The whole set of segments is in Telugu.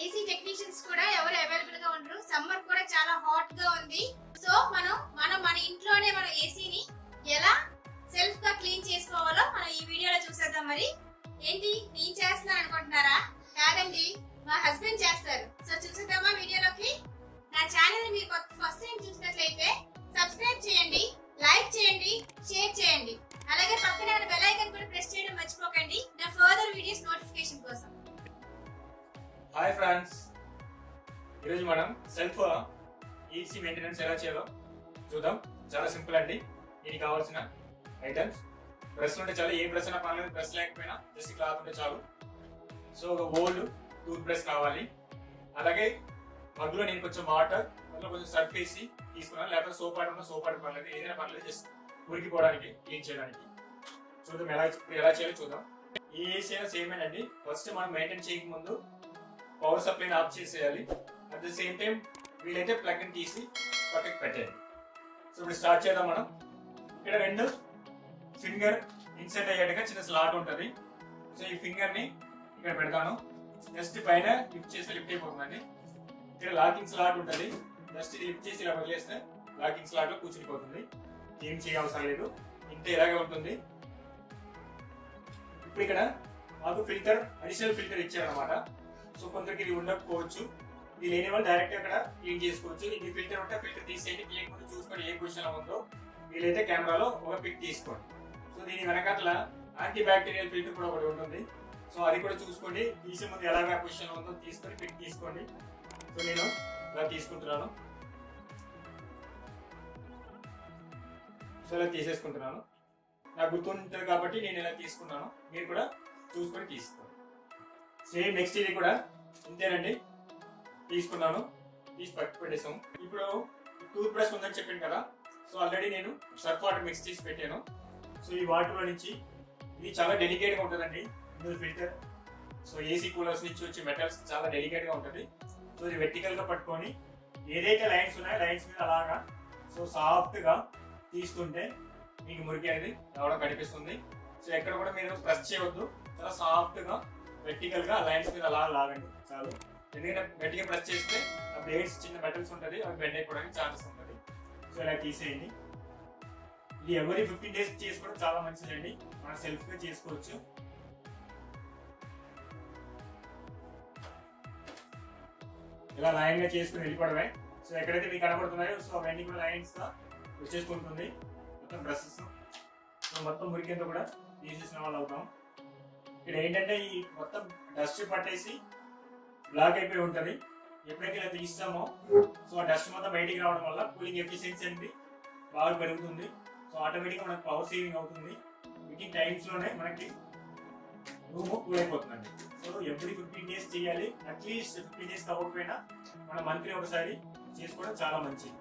ఏసీ టెక్నీషియన్స్ కూడా ఎవరు అవైలబుల్ గా ఉండరు సమ్మర్ కూడా చాలా హాట్ గా ఉంది సో మనం మనం మన ఇంట్లోనే మన ఏసీని ఎలా సెల్ఫ్ గా క్లీన్ చేసుకోవాలో మనం ఈ వీడియోలో చూసేద్దాం మరి ఏంటి నేను చేస్తున్నాను అనుకుంటున్నారా కాదండి మా హస్బెండ్ చేస్తారు సో చూసేద్దామా వీడియోలోకి నా ఛానల్ మీరు ఫస్ట్ టైం చూసినట్లయితే సబ్స్క్రైబ్ చేయండి లైక్ చేయండి షేర్ చేయండి అలాగే పక్కన ఉన్న బెల్ ఐకాన్ కూడా ప్రెస్ చేయడం మర్చిపోకండి నా ఫర్దర్ వీడియోస్ నోటిఫికేషన్ కోసం హాయ్ ఫ్రెండ్స్ ఈరోజు మనం సెల్ఫ్ ఈసీ మెయింటెనెన్స్ ఎలా చేయాలో చూద్దాం చాలా సింపుల్ అండి దీనికి కావాల్సిన ఐటమ్స్ బ్రష్ ఉంటే చాలు ఏ బ్రష్ అయినా పర్లేదు బ్రష్ లేకపోయినా జస్ట్ క్లాత్ ఉంటే చాలు సో ఒక ఓల్డ్ టూత్ బ్రష్ కావాలి అలాగే మధ్యలో నేను కొంచెం వాటర్ అందులో కొంచెం సర్ఫ్ వేసి తీసుకున్నాను లేకపోతే సోప్ వాటర్ ఉన్నా సోప్ వాటర్ పర్లేదు ఏదైనా పర్లేదు జస్ట్ ఉరికిపోవడానికి క్లీన్ చేయడానికి చూద్దాం ఎలా ఇప్పుడు ఎలా చేయాలో చూద్దాం ఈ ఏసీ అయినా సేమ్ అండి ఫస్ట్ మనం మెయింటైన్ చేయక ముందు పవర్ సప్లైని ఆఫ్ చేసేయాలి అట్ ద సేమ్ టైం వీలైతే ప్లగ్ ని తీసి పక్కకి పెట్టేయాలి సో ఇప్పుడు స్టార్ట్ చేద్దాం మనం ఇక్కడ రెండు ఫింగర్ ఇన్సర్ట్ అయ్యేట్టుగా చిన్న స్లాట్ ఉంటుంది సో ఈ ఫింగర్ ని ఇక్కడ పెడతాను జస్ట్ పైన లిఫ్ట్ చేస్తే లిఫ్ట్ అయిపోతుందండి ఇక్కడ లాకింగ్ స్లాట్ ఉంటుంది జస్ట్ ఇది లిఫ్ట్ చేసి ఇలా వదిలేస్తే లాకింగ్ స్లాట్ లో కూర్చునిపోతుంది ఏం చేయవసరం లేదు ఇంత ఇలాగే ఉంటుంది ఇప్పుడు ఇక్కడ మాకు ఫిల్టర్ అడిషనల్ ఫిల్టర్ ఇచ్చారనమాట సో కొందరికి ఇది ఉండకపోవచ్చు ఇది లేని వాళ్ళు డైరెక్ట్ అక్కడ క్లీన్ చేసుకోవచ్చు ఇది ఫిల్టర్ ఉంటే ఫిల్టర్ తీసేయండి తీయక ముందు చూసుకొని ఏ పొజిషన్ ఉందో వీలైతే కెమెరాలో ఒక పిక్ తీసుకోండి సో దీని వెనకాల యాంటీ బ్యాక్టీరియల్ ఫిల్టర్ కూడా ఒకటి ఉంటుంది సో అది కూడా చూసుకోండి తీసే ముందు ఎలాగా పొజిషన్ ఉందో తీసుకొని పిక్ తీసుకోండి సో నేను ఇలా తీసుకుంటున్నాను సో ఇలా తీసేసుకుంటున్నాను నాకు గుర్తుంటుంది కాబట్టి నేను ఇలా తీసుకున్నాను మీరు కూడా చూసుకొని తీసుకోండి సేమ్ నెక్స్ట్ ఇది కూడా ఇంతేనండి తీసుకున్నాను తీసి పట్టు పెట్టేసాం ఇప్పుడు టూత్ బ్రష్ ఉందని చెప్పాను కదా సో ఆల్రెడీ నేను సర్ఫ్ వాటర్ మిక్స్ చేసి పెట్టాను సో ఈ వాటర్లో నుంచి ఇది చాలా డెలికేట్గా ఉంటుందండి ఇందులో ఫిల్టర్ సో ఏసీ కూలర్స్ నుంచి వచ్చే మెటల్స్ చాలా డెలికేట్గా ఉంటుంది సో ఇది వెర్టికల్గా పట్టుకొని ఏదైతే లైన్స్ ఉన్నాయో లైన్స్ మీద అలాగా సో సాఫ్ట్గా తీస్తుంటే మీకు మురికి అనేది రావడం కనిపిస్తుంది సో ఎక్కడ కూడా మీరు ప్రెస్ చేయవద్దు చాలా సాఫ్ట్గా వెర్టికల్ గా లైన్స్ మీద అలా లాగండి చాలు ఎందుకంటే గట్టిగా ప్రెస్ చేస్తే ఆ బ్లేడ్స్ చిన్న మెటల్స్ ఉంటుంది అవి బెండ్ అయిపోవడానికి ఛాన్సెస్ ఉంటుంది సో ఇలా తీసేయండి ఇది ఎవరి ఫిఫ్టీన్ డేస్ చేసుకోవడం చాలా మంచిదండి మనం సెల్ఫ్ గా చేసుకోవచ్చు ఇలా లైన్ గా చేసుకుని వెళ్ళిపోవడమే సో ఎక్కడైతే మీకు కనబడుతున్నాయో సో అవన్నీ కూడా లైన్స్ గా వచ్చేసుకుంటుంది మొత్తం డ్రెస్సెస్ సో మొత్తం మురికింతో కూడా తీసేసిన వాళ్ళు అవుతాం ఇక్కడ ఏంటంటే ఈ మొత్తం డస్ట్ పట్టేసి బ్లాక్ అయిపోయి ఉంటుంది ఎప్పుడైతే ఇలా తీస్తామో సో ఆ డస్ట్ మొత్తం బయటికి రావడం వల్ల కూలింగ్ ఎఫిషియన్సీ అనేది బాగా పెరుగుతుంది సో ఆటోమేటిక్గా మనకి పవర్ సేవింగ్ అవుతుంది వితిన్ టైమ్స్ లోనే మనకి రూమ్ కూల్ అయిపోతుందండి సో ఎవ్రీ ఫిఫ్టీన్ డేస్ చేయాలి అట్లీస్ట్ ఫిఫ్టీన్ డేస్ అవ్వకపోయినా మన మంత్లీ ఒకసారి చేసుకోవడం చాలా మంచిది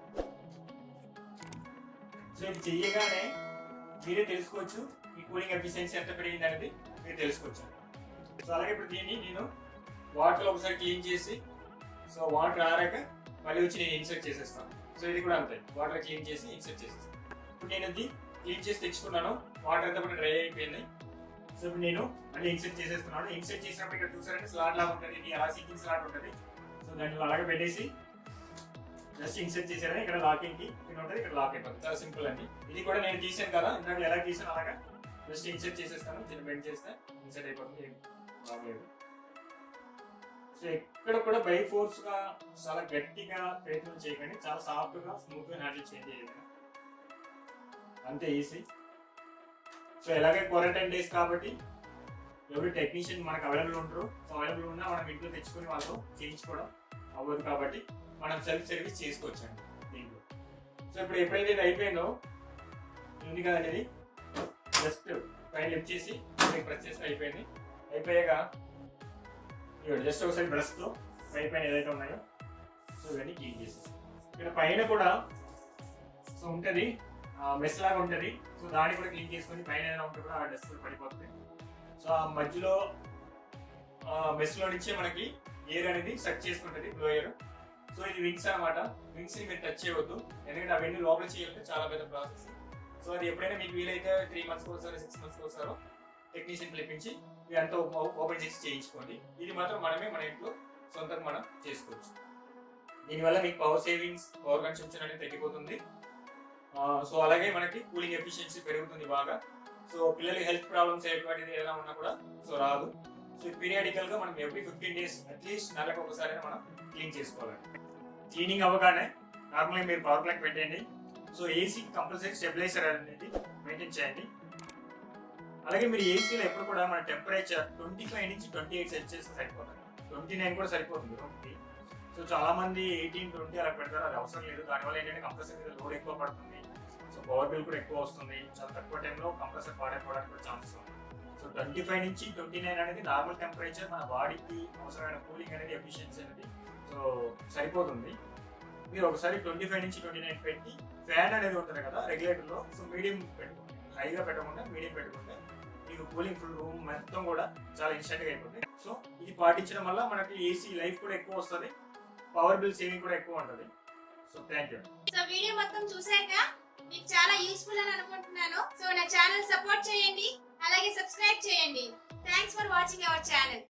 సో ఇది చెయ్యగానే మీరే తెలుసుకోవచ్చు ఈ కూలింగ్ ఎఫిషియన్సీ ఎంత పెరిగింది అనేది మీరు తెలుసుకోవచ్చు సో అలాగే ఇప్పుడు దీన్ని నేను వాటర్ ఒకసారి క్లీన్ చేసి సో వాటర్ ఆరాక మళ్ళీ వచ్చి నేను ఇన్సర్ట్ చేసేస్తాను సో ఇది కూడా అంతే వాటర్ క్లీన్ చేసి ఇన్సర్ట్ చేసేస్తాను ఇప్పుడు నేను ఇది క్లీన్ చేసి తెచ్చుకున్నాను వాటర్ అంతా కూడా డ్రై అయిపోయింది సో ఇప్పుడు నేను మళ్ళీ ఇన్సర్ట్ చేసేస్తున్నాను ఇన్సర్ట్ చేసినప్పుడు ఇక్కడ చూసారంటే స్లాట్ లాగా ఉంటుంది ఇది అలా సీకింగ్ స్లాట్ ఉంటుంది సో దాన్ని అలాగే పెట్టేసి జస్ట్ ఇన్సర్ట్ చేశారని ఇక్కడ లాకింగ్ కి ఇక్కడ ఉంటుంది ఇక్కడ లాక్ అయిపోతుంది చాలా సింపుల్ అండి ఇది కూడా నేను తీసాను కదా ఇందాక ఎలా తీసాను అలాగా జస్ట్ ఇన్సర్ట్ చేసేస్తాను చిన్న బెండ్ చేస్తే ఇన్సర్ట్ అయిపోతుంది ఏం బాగలేదు సో ఎక్కడ కూడా బై ఫోర్స్ గా చాలా గట్టిగా ప్రయత్నం చేయకండి చాలా సాఫ్ట్ గా స్మూత్ గా హ్యాండిల్ చేయండి ఏదైనా అంతే ఈజీ సో ఎలాగే క్వారంటైన్ డేస్ కాబట్టి ఎవరు టెక్నీషియన్ మనకు అవైలబుల్ ఉంటారు సో అవైలబుల్ ఉన్నా మనం ఇంట్లో తెచ్చుకొని వాళ్ళతో చేయించుకోవడం అవ్వదు కాబట్టి మనం సెల్ఫ్ సర్వీస్ చేసుకోవచ్చండి దీంట్లో సో ఇప్పుడు ఎప్పుడైతే ఇది అయిపోయిందో ఉంది కదండి ఇది జస్ట్ పైన లిఫ్ట్ చేసి ప్రెస్ చేస్తే అయిపోయింది అయిపోయాక ఇవ్వండి జస్ట్ ఒకసారి బ్రష్తో పై పైన ఏదైతే ఉన్నాయో సో ఇవన్నీ క్లీన్ చేసి ఇక్కడ పైన కూడా సో ఉంటుంది మెస్ లాగా ఉంటుంది సో దాన్ని కూడా క్లీన్ చేసుకొని పైన ఏదైనా ఉంటే కూడా ఆ డస్ట్ కూడా పడిపోతుంది సో ఆ మధ్యలో మెస్ లో నుంచే మనకి ఎయిర్ అనేది సక్ చేసుకుంటుంది బ్లోయర్ సో ఇది వింగ్స్ అనమాట వింగ్స్ ని మీరు టచ్ చేయవద్దు ఎందుకంటే అవన్నీ లోపల చేయాలంటే చాలా పెద్ద ప్రాసెస్ సో అది ఎప్పుడైనా మీకు వీలైతే త్రీ మంత్స్కి ఒకసారి సిక్స్ మంత్స్కి ఒకసారి టెక్నీషియన్ పిలిపించి ఇదంతా ఓపెన్ చేసి చేయించుకోండి ఇది మాత్రం మనమే మన ఇంట్లో సొంతంగా మనం చేసుకోవచ్చు దీనివల్ల మీకు పవర్ సేవింగ్స్ పవర్ కన్సంప్షన్ అనేది తగ్గిపోతుంది సో అలాగే మనకి కూలింగ్ ఎఫిషియన్సీ పెరుగుతుంది బాగా సో పిల్లలకి హెల్త్ ప్రాబ్లమ్స్ ఎటువంటిది ఏదైనా ఉన్నా కూడా సో రాదు సో పీరియాడికల్ గా మనం ఎవ్రీ ఫిఫ్టీన్ డేస్ అట్లీస్ట్ నెలకు ఒకసారి మనం క్లీన్ చేసుకోవాలి క్లీనింగ్ అవ్వగానే నార్మల్గా మీరు పవర్ ప్లగ్ పెట్టండి సో ఏసీ కంపల్సరీ స్టెబిలైజర్ అనేది మెయింటైన్ చేయండి అలాగే మీరు ఏసీలో ఎప్పుడు కూడా మన టెంపరేచర్ ట్వంటీ ఫైవ్ నుంచి ట్వంటీ ఎయిట్ సెల్సియస్ సరిపోతుంది ట్వంటీ నైన్ కూడా సరిపోతుంది రూమ్కి సో చాలా మంది ఎయిటీన్ ట్వంటీ అలా పెడతారు అది అవసరం లేదు దానివల్ల ఏంటంటే కంప్రెసర్ మీద లోడ్ ఎక్కువ పడుతుంది సో పవర్ బిల్ కూడా ఎక్కువ వస్తుంది చాలా తక్కువ టైంలో కంప్రెసర్ పాడైపోవడానికి కూడా ఛాన్సెస్ ఉంది సో ట్వంటీ ఫైవ్ నుంచి ట్వంటీ నైన్ అనేది నార్మల్ టెంపరేచర్ మన బాడీకి అవసరమైన కూలింగ్ అనేది ఎఫిషియన్సీ అనేది సో సరిపోతుంది మీరు ఒకసారి ట్వంటీ ఫైవ్ నుంచి ట్వంటీ నైన్ పెట్టి ఫ్యాన్ అనేది ఉంటుంది కదా రెగ్యులేటర్లో సో మీడియం పెట్టుకోండి హైగా పెట్టకుండా మీడియం పెట్టుకుంటే మీకు కూలింగ్ ఫుల్ రూమ్ మొత్తం కూడా చాలా ఇన్స్టెంట్గా అయిపోతుంది సో ఇది పాటించడం వల్ల మనకి ఏసీ లైఫ్ కూడా ఎక్కువ వస్తుంది పవర్ బిల్ సేవింగ్ కూడా ఎక్కువ ఉంటుంది so thank you so video మొత్తం చూసాక మీకు చాలా యూస్ఫుల్ అని అనుకుంటున్నాను సో నా ఛానల్ సపోర్ట్ చేయండి అలాగే సబ్స్క్రైబ్ చేయండి thanks for watching our channel